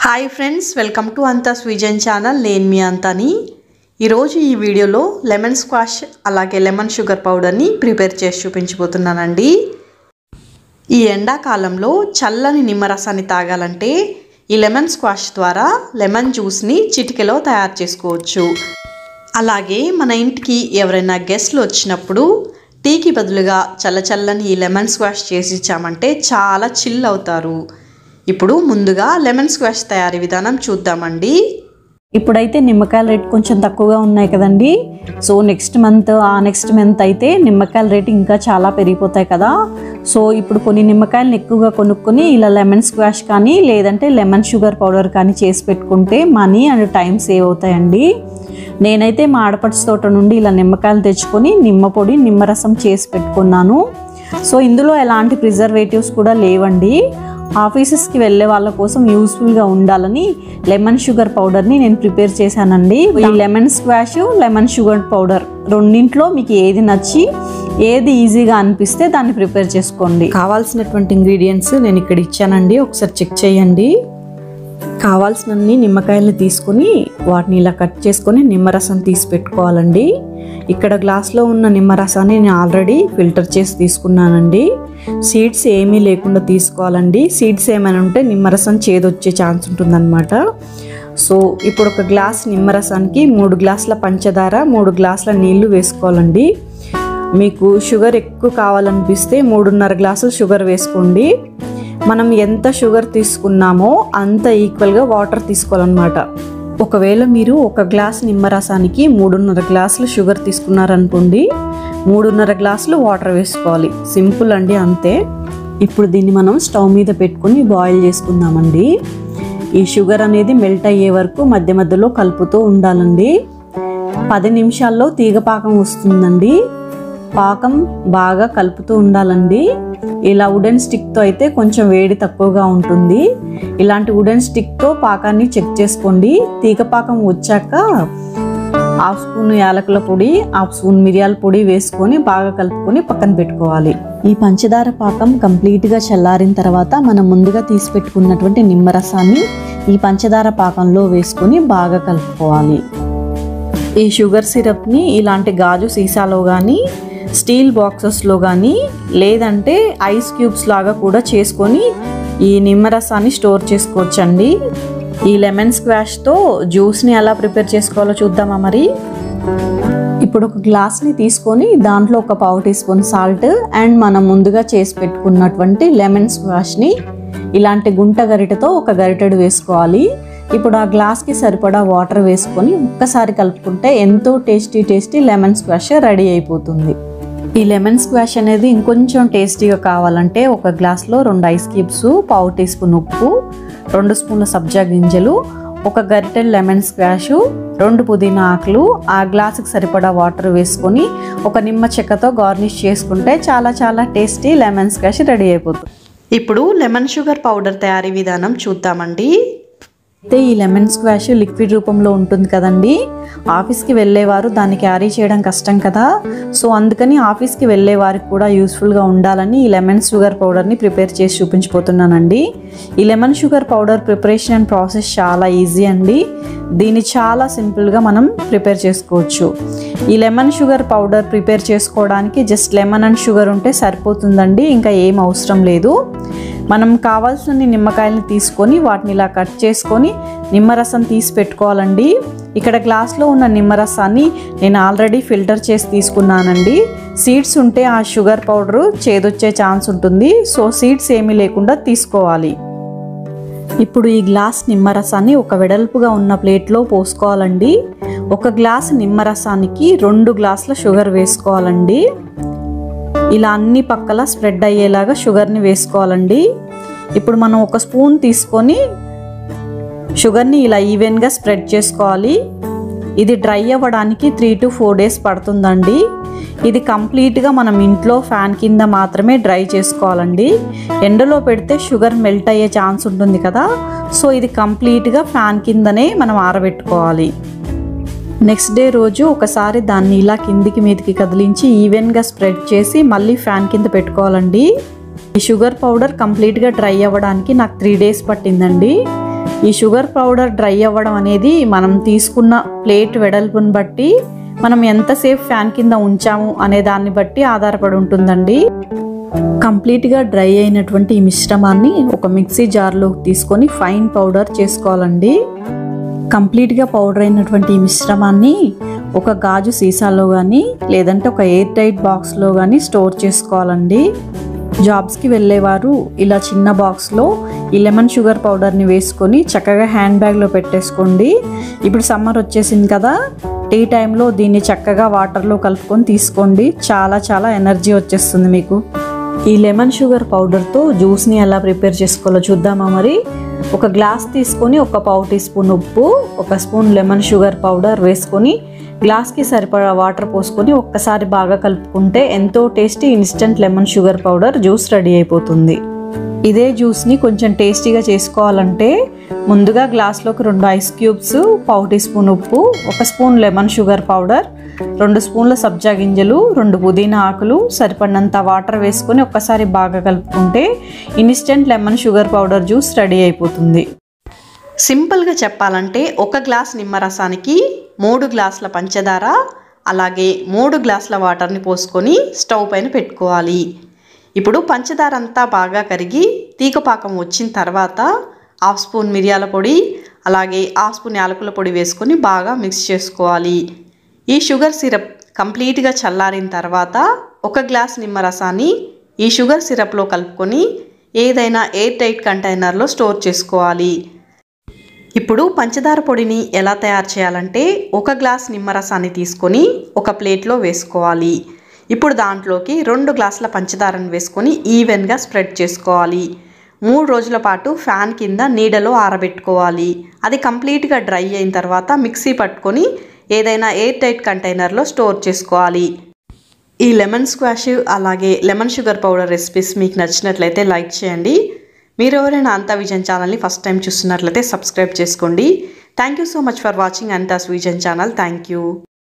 hi friends welcome to అంతా స్విజన్ channel నేను మీ అంతాని ఈరోజు ఈ వీడియోలో లెమన్ స్క్వాష్ అలాగే లెమన్ షుగర్ పౌడర్ని ప్రిపేర్ చేసి చూపించబోతున్నానండి ఈ ఎండాకాలంలో చల్లని నిమ్మరసాన్ని తాగాలంటే ఈ లెమన్ స్క్వాష్ ద్వారా లెమన్ జ్యూస్ని చిటికెలో తయారు చేసుకోవచ్చు అలాగే మన ఇంటికి ఎవరైనా గెస్ట్లు వచ్చినప్పుడు టీకి బదులుగా చల్ల చల్లని ఈ లెమన్ స్క్వాష్ చేసి ఇచ్చామంటే చాలా చిల్ అవుతారు ఇప్పుడు ముందుగా లెమన్ స్క్వాష్ తయారీ విధానం చూద్దామండి ఇప్పుడైతే నిమ్మకాయల రేట్ కొంచెం తక్కువగా ఉన్నాయి కదండి సో నెక్స్ట్ మంత్ ఆ నెక్స్ట్ మంత్ అయితే నిమ్మకాయల రేట్ ఇంకా చాలా పెరిగిపోతాయి కదా సో ఇప్పుడు కొన్ని నిమ్మకాయలను ఎక్కువగా కొనుక్కొని ఇలా లెమన్ స్క్వాష్ కానీ లేదంటే లెమన్ షుగర్ పౌడర్ కానీ చేసి పెట్టుకుంటే మనీ అండ్ టైం సేవ్ అవుతాయండి నేనైతే మా ఆడపడుచు తోట నుండి ఇలా నిమ్మకాయలు తెచ్చుకొని నిమ్మ పొడి నిమ్మరసం చేసి పెట్టుకున్నాను సో ఇందులో ఎలాంటి ప్రిజర్వేటివ్స్ కూడా లేవండి ఆఫీసెస్కి వెళ్ళే వాళ్ళ కోసం యూస్ఫుల్గా ఉండాలని లెమన్ షుగర్ పౌడర్ని నేను ప్రిపేర్ చేశానండి ఈ lemon squash lemon sugar powder రెండింట్లో మీకు ఏది నచ్చి ఏది ఈజీగా అనిపిస్తే దాన్ని ప్రిపేర్ చేసుకోండి కావాల్సినటువంటి ఇంగ్రీడియంట్స్ నేను ఇక్కడ ఇచ్చానండి ఒకసారి చెక్ చేయండి కావాల్సినన్ని నిమ్మకాయలు తీసుకొని వాటిని ఇలా కట్ చేసుకొని నిమ్మరసం తీసి పెట్టుకోవాలండి ఇక్కడ గ్లాస్లో ఉన్న నిమ్మరసాన్ని నేను ఆల్రెడీ ఫిల్టర్ చేసి తీసుకున్నానండి సీడ్స్ ఏమీ లేకుండా తీసుకోవాలండి సీడ్స్ ఏమైనా ఉంటే నిమ్మరసం చేదొచ్చే ఛాన్స్ ఉంటుందన్నమాట సో ఇప్పుడు ఒక గ్లాస్ నిమ్మరసానికి మూడు గ్లాసుల పంచదార మూడు గ్లాసుల నీళ్లు వేసుకోవాలండి మీకు షుగర్ ఎక్కువ కావాలనిపిస్తే మూడున్నర గ్లాసులు షుగర్ వేసుకోండి మనం ఎంత షుగర్ తీసుకున్నామో అంత ఈక్వల్గా వాటర్ తీసుకోవాలన్నమాట ఒకవేళ మీరు ఒక గ్లాస్ నిమ్మరసానికి మూడున్నర గ్లాసులు షుగర్ తీసుకున్నారనుకోండి మూడున్నర గ్లాసులు వాటర్ వేసుకోవాలి సింపుల్ అండి అంతే ఇప్పుడు దీన్ని మనం స్టవ్ మీద పెట్టుకొని బాయిల్ చేసుకుందామండి ఈ షుగర్ అనేది మెల్ట్ అయ్యే వరకు మధ్య మధ్యలో కలుపుతూ ఉండాలండి పది నిమిషాల్లో తీగ పాకం వస్తుందండి పాకం బాగా కలుపుతూ ఉండాలండి ఇలా వుడెన్ స్టిక్తో అయితే కొంచెం వేడి తక్కువగా ఉంటుంది ఇలాంటి వుడెన్ స్టిక్తో పాకాన్ని చెక్ చేసుకోండి తీగ పాకం వచ్చాక హాఫ్ స్పూన్ యాలకుల పొడి హాఫ్ స్పూన్ మిరియాల పొడి వేసుకొని బాగా కలుపుకొని పక్కన పెట్టుకోవాలి ఈ పంచదార పాకం కంప్లీట్గా చల్లారిన తర్వాత మనం ముందుగా తీసి పెట్టుకున్నటువంటి నిమ్మరసాన్ని ఈ పంచదార పాకంలో వేసుకొని బాగా కలుపుకోవాలి ఈ షుగర్ సిరప్ని ఇలాంటి గాజు సీసాలో కానీ స్టీల్ బాక్సెస్లో కానీ లేదంటే ఐస్ క్యూబ్స్ లాగా కూడా చేసుకొని ఈ నిమ్మరసాన్ని స్టోర్ చేసుకోవచ్చండి ఈ లెమన్ స్క్వాష్తో జ్యూస్ని ఎలా ప్రిపేర్ చేసుకోవాలో చూద్దామా మరి ఇప్పుడు ఒక గ్లాస్ని తీసుకొని దాంట్లో ఒక పావు టీ స్పూన్ సాల్ట్ అండ్ మనం ముందుగా చేసి పెట్టుకున్నటువంటి లెమన్ స్క్వాష్ని ఇలాంటి గుంట గరిటెతో ఒక గరిటెడు వేసుకోవాలి ఇప్పుడు ఆ గ్లాస్కి సరిపడా వాటర్ వేసుకొని ఒక్కసారి కలుపుకుంటే ఎంతో tasty tasty lemon squash ready అయిపోతుంది ఈ లెమన్ స్క్వాష్ అనేది ఇంకొంచెం టేస్టీగా కావాలంటే ఒక గ్లాస్లో రెండు ఐస్ క్యూబ్స్ పావు టీ స్పూన్ ఉప్పు రెండు స్పూన్ల సబ్జా గింజలు ఒక గరిటెడ్ లెమన్ స్క్వాష్ రెండు పుదీనా ఆకులు ఆ గ్లాసుకి సరిపడా వాటర్ వేసుకొని ఒక నిమ్మ చెక్కతో గార్నిష్ చేసుకుంటే చాలా చాలా టేస్టీ లెమన్ స్క్వాష్ రెడీ అయిపోతుంది ఇప్పుడు లెమన్ షుగర్ పౌడర్ తయారీ విధానం చూద్దామండి అయితే ఈ లెమన్ స్క్వాష్ లిక్విడ్ రూపంలో ఉంటుంది కదండి ఆఫీస్కి వెళ్ళేవారు దాన్ని క్యారీ చేయడం కష్టం కదా సో అందుకని ఆఫీస్కి వెళ్ళే వారికి కూడా యూస్ఫుల్గా ఉండాలని ఈ లెమన్ షుగర్ పౌడర్ని ప్రిపేర్ చేసి చూపించిపోతున్నానండి ఈ lemon sugar powder preparation and process చాలా ఈజీ అండి దీన్ని చాలా సింపుల్గా మనం ప్రిపేర్ చేసుకోవచ్చు ఈ లెమన్ షుగర్ పౌడర్ ప్రిపేర్ చేసుకోవడానికి జస్ట్ లెమన్ అండ్ షుగర్ ఉంటే సరిపోతుందండి ఇంకా ఏం అవసరం లేదు మనం కావాల్సిన నిమ్మకాయలని తీసుకొని వాటిని ఇలా కట్ చేసుకొని నిమ్మరసం తీసి పెట్టుకోవాలండి ఇక్కడ గ్లాస్లో ఉన్న నిమ్మరసాన్ని నేను ఆల్రెడీ ఫిల్టర్ చేసి తీసుకున్నానండి సీడ్స్ ఉంటే ఆ షుగర్ పౌడరు చేదొచ్చే ఛాన్స్ ఉంటుంది సో సీడ్స్ ఏమీ లేకుండా తీసుకోవాలి ఇప్పుడు ఈ గ్లాస్ నిమ్మరసాన్ని ఒక వెడల్పుగా ఉన్న ప్లేట్లో పోసుకోవాలండి ఒక గ్లాస్ నిమ్మరసానికి రెండు గ్లాసుల షుగర్ వేసుకోవాలండి ఇలా అన్ని పక్కల స్ప్రెడ్ అయ్యేలాగా షుగర్ని వేసుకోవాలండి ఇప్పుడు మనం ఒక స్పూన్ తీసుకొని షుగర్ని ఇలా ఈవెన్గా స్ప్రెడ్ చేసుకోవాలి ఇది డ్రై అవ్వడానికి త్రీ టు ఫోర్ డేస్ పడుతుందండి ఇది కంప్లీట్గా మనం ఇంట్లో ఫ్యాన్ కింద మాత్రమే డ్రై చేసుకోవాలండి ఎండలో పెడితే షుగర్ మెల్ట్ అయ్యే ఛాన్స్ ఉంటుంది కదా సో ఇది కంప్లీట్గా ఫ్యాన్ కిందనే మనం ఆరబెట్టుకోవాలి నెక్స్ట్ డే రోజు ఒకసారి దాన్ని ఇలా కిందికి మీదకి కదిలించి ఈవెన్గా స్ప్రెడ్ చేసి మళ్ళీ ఫ్యాన్ కింద పెట్టుకోవాలండి ఈ షుగర్ పౌడర్ కంప్లీట్గా డ్రై అవ్వడానికి నాకు త్రీ డేస్ పట్టిందండి ఈ షుగర్ పౌడర్ డ్రై అవ్వడం అనేది మనం తీసుకున్న ప్లేట్ వెడల్పుని బట్టి మనం ఎంతసేపు ఫ్యాన్ కింద ఉంచాము అనే దాన్ని బట్టి ఆధారపడి ఉంటుందండి కంప్లీట్గా డ్రై అయినటువంటి ఈ మిశ్రమాన్ని ఒక మిక్సీ జార్లో తీసుకొని ఫైన్ పౌడర్ చేసుకోవాలండి కంప్లీట్గా పౌడర్ అయినటువంటి ఈ మిశ్రమాన్ని ఒక గాజు సీసాలో కానీ లేదంటే ఒక ఎయిర్ టైట్ బాక్స్లో కానీ స్టోర్ చేసుకోవాలండి జాబ్స్కి వెళ్ళేవారు ఇలా చిన్న బాక్స్లో ఈ లెమన్ షుగర్ పౌడర్ని వేసుకొని చక్కగా హ్యాండ్ బ్యాగ్లో పెట్టేసుకోండి ఇప్పుడు సమ్మర్ వచ్చేసింది కదా టీ టైంలో దీన్ని చక్కగా వాటర్లో కలుపుకొని తీసుకోండి చాలా చాలా ఎనర్జీ వచ్చేస్తుంది మీకు ఈ లెమన్ షుగర్ పౌడర్తో జ్యూస్ని ఎలా ప్రిపేర్ చేసుకోవాలో చూద్దామా మరి ఒక గ్లాస్ తీసుకొని ఒక పావు టీ స్పూన్ ఉప్పు ఒక స్పూన్ లెమన్ షుగర్ పౌడర్ వేసుకొని గ్లాస్కి సరిపడా వాటర్ పోసుకొని ఒక్కసారి బాగా కలుపుకుంటే ఎంతో tasty instant lemon sugar powder juice ready అయిపోతుంది ఇదే జ్యూస్ని కొంచెం టేస్టీగా చేసుకోవాలంటే ముందుగా గ్లాస్లోకి రెండు ఐస్ క్యూబ్స్ పావు టీ స్పూన్ ఉప్పు ఒక స్పూన్ లెమన్ షుగర్ పౌడర్ రెండు స్పూన్ల సబ్జా గింజలు రెండు పుదీనా ఆకులు సరిపడినంత వాటర్ వేసుకొని ఒక్కసారి బాగా కలుపుకుంటే instant lemon sugar powder juice ready అయిపోతుంది సింపుల్గా చెప్పాలంటే ఒక గ్లాస్ నిమ్మరసానికి మూడు గ్లాసుల పంచదార అలాగే మూడు గ్లాసుల వాటర్ని పోసుకొని స్టవ్ పైన పెట్టుకోవాలి ఇప్పుడు పంచదార అంతా బాగా కరిగి తీగపాకం వచ్చిన తర్వాత హాఫ్ స్పూన్ మిరియాల పొడి అలాగే హాఫ్ స్పూన్ యాలకుల పొడి వేసుకొని బాగా మిక్స్ చేసుకోవాలి ఈ షుగర్ సిరప్ కంప్లీట్గా చల్లారిన తర్వాత ఒక గ్లాస్ నిమ్మరసాన్ని ఈ షుగర్ సిరప్లో కలుపుకొని ఏదైనా ఎయిర్ టైట్ కంటైనర్లో స్టోర్ చేసుకోవాలి ఇప్పుడు పంచదార పొడిని ఎలా తయారు చేయాలంటే ఒక గ్లాస్ నిమ్మరసాన్ని తీసుకొని ఒక ప్లేట్లో వేసుకోవాలి ఇప్పుడు దాంట్లోకి రెండు గ్లాసుల పంచదారను వేసుకొని ఈవెన్గా స్ప్రెడ్ చేసుకోవాలి మూడు రోజుల పాటు ఫ్యాన్ కింద నీడలో ఆరబెట్టుకోవాలి అది కంప్లీట్గా డ్రై అయిన తర్వాత మిక్సీ పట్టుకొని ఏదైనా ఎయిర్ టైట్ కంటైనర్లో స్టోర్ చేసుకోవాలి ఈ లెమన్ స్క్వాష్ అలాగే లెమన్ షుగర్ పౌడర్ రెసిపీస్ మీకు నచ్చినట్లయితే లైక్ చేయండి మీరు ఎవరైనా అంతా విజన్ ఛానల్ని ఫస్ట్ టైం చూస్తున్నట్లయితే సబ్స్క్రైబ్ చేసుకోండి thank you so much for watching అంతాస్ విజన్ ఛానల్ థ్యాంక్ యూ